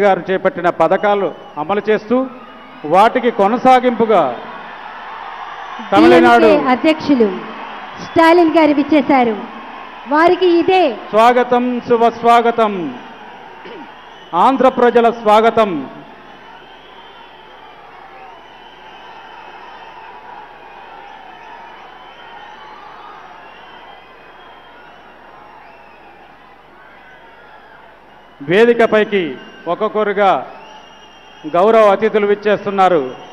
గారు చేపట్టిన పథకాలు అమలు చేస్తూ వాటికి కొనసాగింపుగా తమిళనాడు DMK అధ్యక్షులు స్టాలిన్ గారు విచ్చేశారు వారికి ఇదే స్వాగతం శుభ స్వాగతం ఆంధ్ర ప్రజల స్వాగతం వేదికపైకి ఒక్కొక్కరుగా గౌరవ అతిథులు విచ్చేస్తున్నారు